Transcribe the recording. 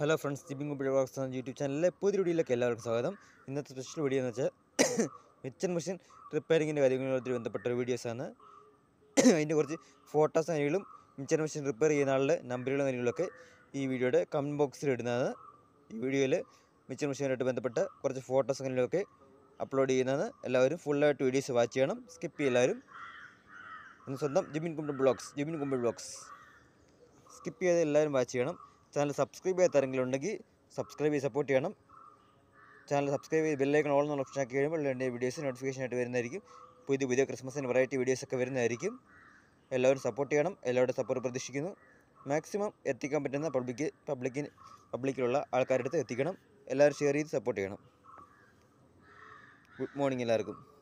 hello friends ജിബിങ് കുമ്പിഴ vlogs എന്ന യൂട്യൂബ് ചാനലിലെ പുതിയ വീഡിയോയിലേക്ക് എല്ലാവർക്കും സ്വാഗതം ഇന്നത്തെ സ്പെഷ്യൽ വീഡിയോ എന്ന് വെച്ചാൽ മിച്ചൻ മെഷീൻ റിപ്പയറിങ്ങിൻ്റെ കാര്യങ്ങളുമായി ബന്ധപ്പെട്ട ഒരു വീഡിയോസാണ് അതിൻ്റെ കുറച്ച് ഫോട്ടോസ് കാര്യങ്ങളും മിച്ചൻ മെഷീൻ റിപ്പയർ ചെയ്യുന്ന ആളുടെ നമ്പറുകളും കാര്യങ്ങളൊക്കെ ഈ വീഡിയോയുടെ കമൻറ്റ് ബോക്സിൽ ഇടുന്നതാണ് ഈ വീഡിയോയിൽ മിച്ചൻ മെഷീനുമായിട്ട് ബന്ധപ്പെട്ട കുറച്ച് ഫോട്ടോസ് കാര്യങ്ങളൊക്കെ അപ്ലോഡ് ചെയ്യുന്നതാണ് എല്ലാവരും ഫുള്ളായിട്ട് വീഡിയോസ് വാച്ച് ചെയ്യണം സ്കിപ്പ് ചെയ്യും എല്ലാവരും ഇന്ന് സ്വന്തം ജിമിൻ കുമ്പിൾ ബ്ലോഗ്സ് ജിമിൻ കുമ്പിൾ ബ്ലോഗ്സ് സ്കിപ്പ് ചെയ്ത് എല്ലാവരും വാച്ച് ചെയ്യണം ചാനൽ സബ്സ്ക്രൈബ് ചെയ്യാത്ത ആരെങ്കിലും ഉണ്ടെങ്കിൽ സബ്സ്ക്രൈബ് ചെയ്ത് സപ്പോർട്ട് ചെയ്യണം ചാനൽ സബ്സ്ക്രൈബ് ചെയ്ത് ബെല്ലൈക്കൺ ഓൾ എന്നുള്ള ഓപ്ഷൻ ആക്കി കഴിയുമ്പോൾ എൻ്റെ വീഡിയോസ് നോട്ടിഫിക്കേഷൻ ആയിട്ട് വരുന്നതായിരിക്കും പുതിയ പുതിയ ക്രിസ്മസിന് വെറൈറ്റി വീഡിയോസൊക്കെ വരുന്നതായിരിക്കും എല്ലാവരും സപ്പോർട്ട് ചെയ്യണം എല്ലാവരുടെ സപ്പോർട്ട് പ്രതീക്ഷിക്കുന്നു മാക്സിമം എത്തിക്കാൻ പറ്റുന്ന പബ്ലിക്ക് പബ്ലിക്കിന് പബ്ലിക്കിലുള്ള ആൾക്കാരുടെ അടുത്ത് എത്തിക്കണം എല്ലാവരും ഷെയർ ചെയ്ത് സപ്പോർട്ട് ചെയ്യണം ഗുഡ് മോർണിംഗ് എല്ലാവർക്കും